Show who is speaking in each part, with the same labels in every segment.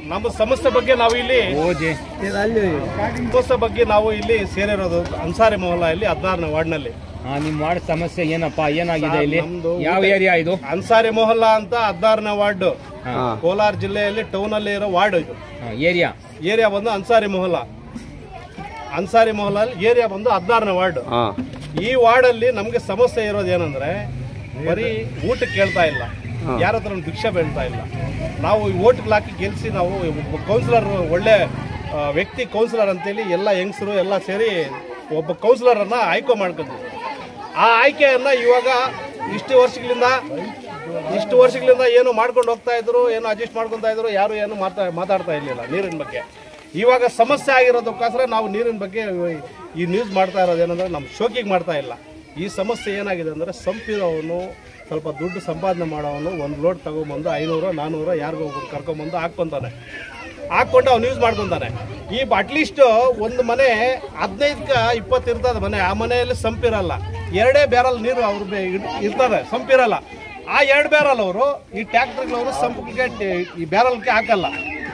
Speaker 1: ನಮ್ಮ ಸಮಸ್ಯೆ ಬಗ್ಗೆ ನಾವು ಇಲ್ಲಿ
Speaker 2: ಓಜೆ
Speaker 1: ಸಮಸ್ಯೆ ಬಗ್ಗೆ ನಾವು ಇಲ್ಲಿ ಸೇರಿರೋದು ಅನ್ಸಾರಿ ಮೊಹಲ್ಲಾ ಇಲ್ಲಿ ಹದಿನಾರನೇ ವಾರ್ಡ್ನಲ್ಲಿ
Speaker 2: ಹಾ ನಿಮ್ ವಾರ್ಡ್ ಸಮಸ್ಯೆ ಏನಪ್ಪ ಏನಾಗಿದೆ ಇಲ್ಲಿ
Speaker 1: ನಮ್ದು
Speaker 2: ಯಾವ ಏರಿಯಾ ಇದು
Speaker 1: ಅನ್ಸಾರಿ ಮೊಹಲ್ಲಾ ಅಂತ ಹದಿನಾರನೇ ವಾರ್ಡ್
Speaker 2: ಹಾ.
Speaker 1: ಕೋಲಾರ ಜಿಲ್ಲೆಯಲ್ಲಿ ಟೌನ್ ಅಲ್ಲಿ ಇರೋ ವಾರ್ಡ್ ಇದು
Speaker 2: ಏರಿಯಾ
Speaker 1: ಏರಿಯಾ ಬಂದು ಅನ್ಸಾರಿ ಮೊಹಲ್ಲಾ ಅನ್ಸಾರಿ ಮೊಹಲ್ಲಾ ಏರಿಯಾ ಬಂದು ಹದಿನಾರನೇ ವಾರ್ಡ್ ಈ ವಾರ್ಡಲ್ಲಿ ನಮಗೆ ಸಮಸ್ಯೆ ಇರೋದು ಏನಂದ್ರೆ ಬರೀ ಊಟಕ್ಕೆ ಕೇಳ್ತಾ ಇಲ್ಲ ಯಾರ ಹತ್ರ ಭಿಕ್ಷೆ ಬೇಳ್ತಾ ಇಲ್ಲ ನಾವು ಓಟ್ಗೆ ಹಾಕಿ ಗೆಲ್ಸಿ ನಾವು ಒಬ್ಬ ಕೌನ್ಸಿಲರ್ ಒಳ್ಳೆ ಆ, ವ್ಯಕ್ತಿ ಕೌನ್ಸಿಲರ್ ಅಂತೇಳಿ ಎಲ್ಲ ಹೆಂಗಸರು ಎಲ್ಲ ಸೇರಿ ಒಬ್ಬ ಕೌನ್ಸಿಲರನ್ನ ಆಯ್ಕೆ ಮಾಡ್ಕೊಂಡ್ವಿ ಆ ಆಯ್ಕೆಯನ್ನ ಇವಾಗ ಇಷ್ಟು ವರ್ಷಗಳಿಂದ ಇಷ್ಟು ವರ್ಷಗಳಿಂದ ಏನು ಮಾಡ್ಕೊಂಡು ಹೋಗ್ತಾ ಇದ್ರು ಏನು ಅಡ್ಜಸ್ಟ್ ಮಾಡ್ಕೊತಾ ಇದ್ರು ಯಾರು ಏನು ಮಾತಾ ಮಾತಾಡ್ತಾ ಇರಲಿಲ್ಲ ನೀರಿನ ಬಗ್ಗೆ ಇವಾಗ ಸಮಸ್ಯೆ ಆಗಿರೋದಕ್ಕೋಸ್ಕರ ನಾವು ನೀರಿನ ಬಗ್ಗೆ ಈ ನ್ಯೂಸ್ ಮಾಡ್ತಾ ಇರೋದು ಏನಂದ್ರೆ ನಮ್ಮ ಶೋಕಿಗೆ ಮಾಡ್ತಾ ಇಲ್ಲ ಈ ಸಮಸ್ಯೆ ಏನಾಗಿದೆ ಅಂದರೆ ಸಂಪಿರೋವನು ಸ್ವಲ್ಪ ದುಡ್ಡು ಸಂಪಾದನೆ ಮಾಡೋವನು ಒಂದು ಲೋಡ್ ತಗೊಂಬಂದು ಐನೂರು ನಾನ್ನೂರು ಯಾರಿಗೋ ಒಬ್ರು ಕರ್ಕೊಂಬಂದು ಹಾಕ್ಕೊಂತಾನೆ ಹಾಕ್ಕೊಂಡು ಅವ್ನು ಯೂಸ್ ಮಾಡ್ಕೊಂತಾನೆ ಈ ಅಟ್ಲೀಸ್ಟ್ ಒಂದು ಮನೆ ಹದಿನೈದಕ್ಕೆ ಇಪ್ಪತ್ತು ಇರ್ತದೆ ಮನೆ ಆ ಮನೆಯಲ್ಲಿ ಸಂಪಿರಲ್ಲ ಎರಡೇ ಬ್ಯಾರಲ್ ನೀರು ಅವ್ರ ಬೇ- ಇರ್- ಇರ್ತದೆ ಸಂಪಿರಲ್ಲ ಆ ಎರಡು ಬ್ಯಾರಲ್ ಅವರು ಈ ಟ್ಯಾಕ್ಟರ್ಗಳವರು ಸಂಪಿಗೆ ಈ ಬ್ಯಾರಲ್ಗೆ ಹಾಕಲ್ಲ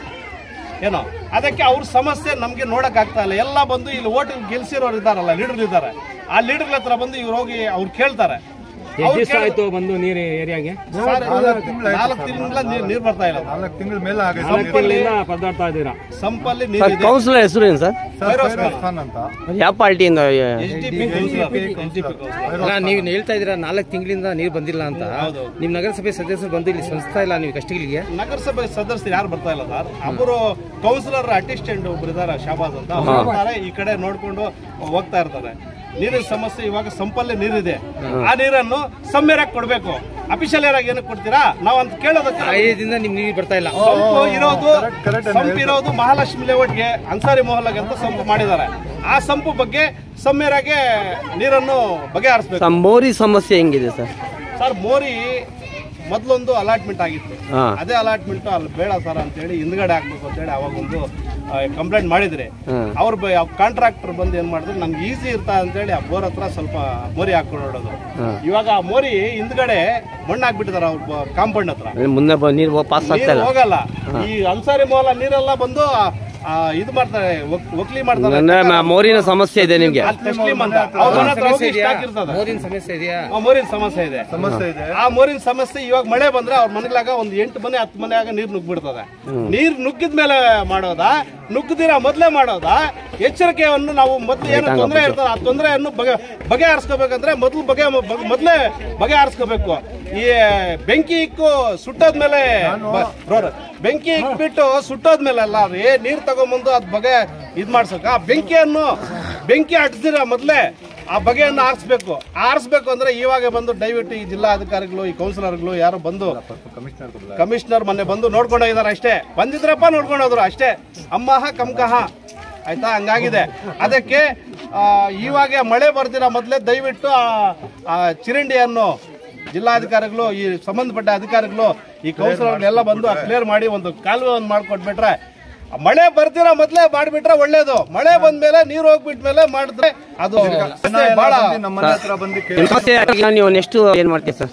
Speaker 1: ಏನೋ ಅದಕ್ಕೆ ಅವ್ರ ಸಮಸ್ಯೆ ನಮಗೆ ನೋಡಕ್ ಆಗ್ತಾ ಇಲ್ಲ ಎಲ್ಲ ಬಂದು ಇಲ್ಲಿ ಓಟ್ ಗೆಲ್ಸಿರೋರು ಇದಾರಲ್ಲ ಲೀಡರ್ ಇದ್ದಾರೆ ಆ ಲೀಡರ್ ಹತ್ರ ಬಂದು ಇವ್ರು ಹೋಗಿ ಅವ್ರು ಕೇಳ್ತಾರೆ
Speaker 2: ಎಷ್ಟು ದಿವಸ ಆಯ್ತು ಬಂದು ನೀರು ಏರಿಯಾಗೆ
Speaker 1: ನಾಲ್ಕು ತಿಂಗಳ ನೀರು ಬರ್ತಾ ಇಲ್ಲ
Speaker 3: ನಾಲ್ಕು ತಿಂಗಳ ಮೇಲೆ ಆಗೈತೆ
Speaker 2: ನಾಲ್ಕು ತಿಂಗಳಿಂದ ಪದಾರ್ಥ ಇದ್ದೀರಾ
Speaker 1: ಸಂಪಲ್ಲಿ ನೀರು ಇದೆ
Speaker 4: ಕೌನ್ಸಿಲರ್ ಹೆಸರು ಏನು ಸರ್
Speaker 1: ಫೈರೋಸ್
Speaker 3: ಖಾನ್ ಅಂತ
Speaker 4: ಯಾವ ಪಾರ್ಟಿಯಿಂದ
Speaker 1: H D P H D P
Speaker 5: ಅಲ್ಲ ನೀವು ಹೇಳ್ತಾ ಇದ್ದೀರಾ ನಾಲ್ಕು ತಿಂಗಳಿಂದ ನೀರು ಬಂದಿಲ್ಲ ಅಂತ
Speaker 1: ಹೌದು.
Speaker 5: ನಿಮ್ ನಗರಸಭೆ ಸದಸ್ಯರು ಬಂದು ಇಲ್ಲಿ ಸ್ಪಂದಿಸ್ತಾ ಇಲ್ಲ ನೀವು ಕಷ್ಟಗಳಿಗೆ
Speaker 1: ನಗರಸಭೆ ಸದಸ್ಯರು ಯಾರು ಬರ್ತಾ ಇಲ್ಲ ಸರ್ ಒಬ್ಬರು ಕೌನ್ಸಿಲರ್ ಅಸಿಸ್ಟೆಂಟ್ ಒಬ್ರು ಇದಾರೆ ಶಾಬಾಜ್ ಅಂತ ಅವ್ರು ಬರ್ತಾರೆ ಈ ಕಡೆ ನೋಡ್ಕೊಂಡು ಹೋಗ್ತಾ ಇರ್ತಾರೆ ನೀರಿನ ಸಮಸ್ಯೆ ಇವಾಗ ಸಂಪಲ್ಲೇ ನೀರಿದೆ ಆ ನೀರನ್ನು ಸಮ್ಮೇರಾಗಿ ಕೊಡ್ಬೇಕು ಅಫಿಷಿಯಲ್ ಆಗಿ ಏನಕ್ಕೆ ಕೊಡ್ತೀರಾ ನಾವು ಅಂತ ಕೇಳೋದಕ್ಕೆ
Speaker 5: ಐದಿಂದ ನಿಮ್ ನೀರು ಬರ್ತಾ ಇಲ್ಲ
Speaker 1: ಸಂಪು ಇರೋದು ಸಂಪು ಇರೋದು ಮಹಾಲಕ್ಷ್ಮಿ ಲೇಔಟ್ಗೆ ಅನ್ಸಾರಿ ಮೊಹಲ್ಲಾಗೆ ಅಂತ ಸಂಪು ಮಾಡಿದ್ದಾರೆ ಆ ಸಂಪು ಬಗ್ಗೆ ಸಮ್ಮೇರಾಗೆ ನೀರನ್ನು ಬಗೆಹರಿಸಬೇಕು
Speaker 4: ಸರ್ ಮೋರಿ ಸಮಸ್ಯೆ ಹೆಂಗಿದೆ ಸರ್
Speaker 1: ಸರ್ ಮೋರಿ ಮೊದಲೊಂದು ಅಲಾಟ್ಮೆಂಟ್ ಆಗಿತ್ತು
Speaker 4: ಹಾ.
Speaker 1: ಅದೇ ಅಲಾಟ್ಮೆಂಟ್ ಅಲ್ಲಿ ಬೇಡ ಸರ್ ಅಂತೇಳಿ ಹಿಂದ್ಗಡೆ ಹಾಕ್ಬೇಕು ಅಂತೇಳಿ ಅವಾಗ ಒಂದು ಕಂಪ್ಲೇಂಟ್ ಮಾಡಿದ್ರೆ
Speaker 4: ಹ್ಮ್.
Speaker 1: ಅವ್ರ ಕಾಂಟ್ರಾಕ್ಟರ್ ಬಂದು ಏನ್ ಮಾಡಿದ್ರು ನಮ್ಗೆ ಈಸಿ ಇರ್ತಾ ಅಂತೇಳಿ ಆ ಬೋರ್ ಹತ್ರ ಸ್ವಲ್ಪ ಮೋರಿ ಹಾಕೊಂಡು ಇವಾಗ ಆ ಮೋರಿ ಹಿಂದ್ಗಡೆ ಮಣ್ಣು ಹಾಕ್ಬಿಟ್ಟಿದಾರೆ ಅವ್ರ ಕಾಂಪೌಂಡ್ ಹತ್ರ
Speaker 4: ಅಂದ್ರೆ ಮುಂದೆ ಬ- ನೀರು ಪಾಸ್ ಆಗ್ತಾ
Speaker 1: ನೀರು
Speaker 4: ಇಲ್ಲ
Speaker 1: ಹೋಗಲ್ಲ ಈ ಅನ್ಸಾರಿ ಮೊಹಲ ನೀರೆಲ್ಲ ಬಂದು ಆ, ಇದು ಮಾಡ್ತಾರೆ ಒಕ್- ಒಕ್ಲಿ ಮಾಡ್ತಾರೆ
Speaker 4: ಅಂದ್ರೆ ಮ- ಮೋರಿನ ಸಮಸ್ಯೆ ಇದೆ ನಿಮ್ಗೆ
Speaker 1: ಅಲ್ಲಿ ತಸ್ಲೀಮ್ ಅಂತ ಅವ್ರ ಮನೆ ಹತ್ರ ಹೋಗಿ stock ಇರ್ತದೆ.
Speaker 5: ಮೋರಿನ ಸಮಸ್ಯೆ ಇದೆಯಾ
Speaker 1: ಆ ಮೋರಿನ ಸಮಸ್ಯೆ ಇದೆ
Speaker 3: ಸಮಸ್ಯೆ ಇದೆ
Speaker 1: ಆ ಮೋರಿನ ಸಮಸ್ಯೆ ಇವಾಗ ಮಳೆ ಬಂದ್ರೆ ಅವ್ರ ಮನೆಗಳಾಗ ಒಂದ್ ಎಂಟು ಮನೆ ಹತ್ತು ಮನೆಯಾಗ ನೀರ್ ನುಗ್ಬಿಡ್ತದೆ ನೀರ್ ನುಗ್ಗಿದ ಮೇಲೆ ಮಾಡೋದಾ ನುಗ್ಗದಿರ ಮೊದ್ಲೇ ಮಾಡೋದಾ ಎಚ್ಚರಿಕೆಯನ್ನು ನಾವು ಮೊದ್ಲು ಏನೋ ತೊಂದರೆ ಇರ್ತದೆ ಆ ತೊಂದರೆಯನ್ನು ಬಗೆ ಬಗೆಹರಿಸ್ಕೋಬೇಕಂದ್ರೆ ಮೊದ್ಲು ಬಗೆ ಬಗೆ- ಮೊದ್ಲೇ ಬಗೆಹರಿಸ್ಕೋಬೇಕು ಈ ಬೆಂಕಿ ಇಕ್ಕು ಸುಟ್ಟೋದ್ಮೇಲೆ ಬ- ಬ್ರೋರ್, ಬೆಂಕಿ ಇಕ್ಬಿಟ್ಟು ಸುಟ್ಟೋದ್ಮೇಲೆ ಅಲ್ಲ ರೀ ನೀರ್ ತಗೊಂಬಂದು ಅದ್ ಬಗೆ ಇದ್ ಮಾಡ್ಸಕ ಆ ಬೆಂಕಿಯನ್ನು ಬೆಂಕಿ ಹಟ್ಸಿರ ಮೊದ್ಲೇ ಆ ಬಗೆಯನ್ನು ಆರಿಸ್ಬೇಕು ಆರಿಸ್ಬೇಕು ಅಂದ್ರೆ ಇವಾಗ ಬಂದು ದಯವಿಟ್ಟು ಈ ಜಿಲ್ಲಾ ಅಧಿಕಾರಿಗಳು ಈ ಕೌನ್ಸಿಲರ್ಗಳು ಯಾರು ಬಂದು ಕಮಿಷನರ್ ಮೊನ್ನೆ ಬಂದು ನೋಡ್ಕೊಂಡು ಹೋಗಿದಾರೆ ಅಷ್ಟೇ ಬಂದಿದ್ರಪ್ಪ ನೋಡ್ಕೊಂಡು ಹೋದ್ರು ಅಷ್ಟೇ ಅಮ್ಮಹ ಕಮ್ಕಹ ಆಯ್ತಾ ಹಂಗಾಗಿದೆ ಅದಕ್ಕೆ ಆ, ಇವಾಗ ಮಳೆ ಬರ್ದಿರ ಮೊದಲೇ ದಯವಿಟ್ಟು ಆ- ಆ ಚಿರಂಡಿಯನ್ನು ಜಿಲ್ಲಾಧಿಕಾರಿಗಳು ಈ ಸಂಬಂಧಪಟ್ಟ ಅಧಿಕಾರಿಗಳು ಈ ಕೌನ್ಸಿಲರ್ ಎಲ್ಲ ಬಂದು ಕ್ಲಿಯರ್ ಮಾಡಿ ಒಂದು ಕಾಲುವೆ ಒಂದು ಮಾಡ್ಕೊಟ್ಬಿಟ್ರೆ ಆ ಮಳೆ ಬರ್ದಿರ ಮೊದಲೇ ಮಾಡಿಬಿಟ್ರೆ ಒಳ್ಳೇದು ಮಳೆ ಬಂದ್ಮೇಲೆ ನೀರು ಹೋಗ್ಬಿಟ್ಮೇಲೆ ಮಾಡಿದ್ರೆ ಅದು ಬಹಳ
Speaker 3: ನಮ್ಮ ಮನೆ ಹತ್ರ ಬಂದು ಕೇಳಿ
Speaker 4: ಸಮಸ್ಯೆ ಆಗಿ ನೀವು ನೆಕ್ಸ್ಟ್ ಏನ್ ಮಾಡ್ತೀವಿ ಸರ್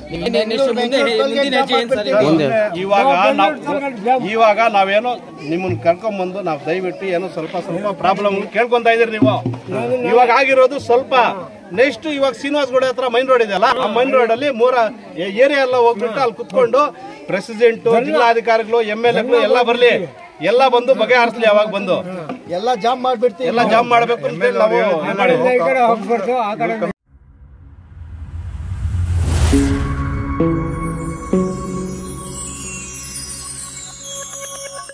Speaker 4: ಮುಂದೆ
Speaker 1: ಇವಾಗ ನಾವು ಇವಾಗ ನಾವೇನೋ ನಿಮ್ಮನ್ನ ಕರ್ಕೊಂಬಂದು ನಾವು ದಯವಿಟ್ಟು ಏನೋ ಸ್ವಲ್ಪ ಸ್ವಲ್ಪ ಪ್ರಾಬ್ಲಮ್ ಕೇಳ್ಕೊಂತ ಇದೀರಿ ನೀವು ಇವಾಗ ಆಗಿರೋದು ಸ್ವಲ್ಪ ನೆಕ್ಸ್ಟ್ ಇವಾಗ ಶ್ರೀನಿವಾಸ್ ಗೋಡೆ ಹತ್ರ ಮೈನ್ ರೋಡ್ ಇದೆಯಲ್ಲ ಆ ಮೈನ್ ರೋಡ್ ಅಲ್ಲಿ ಮೂರ ಏರಿಯಾ ಎಲ್ಲ ಹೋಗ್ಬಿಟ್ಟು ಅಲ್ಲಿ ಕುತ್ಕೊಂಡು ಪ್ರೆಸಿಡೆಂಟ್ ಜಿಲ್ಲಾಧಿಕಾರಿಗಳು ಎಂ ಎಲ್ ಎಗಳು ಎಲ್ಲ ಬರ್ಲಿ ಎಲ್ಲ ಬಂದು ಬಗೆಹರಿಸ್ಲಿ ಅವಾಗ ಬಂದು
Speaker 6: ಎಲ್ಲ ಜಾಮ್ ಮಾಡ್ಬಿಡ್ತೀವಿ
Speaker 1: ಎಲ್ಲ ಜಾಮ್ ಮಾಡ್ಬೇಕು ಅಂತ ಹೇಳಿ ನಾವು ಇದು ಮಾಡಿದ್ವಿ.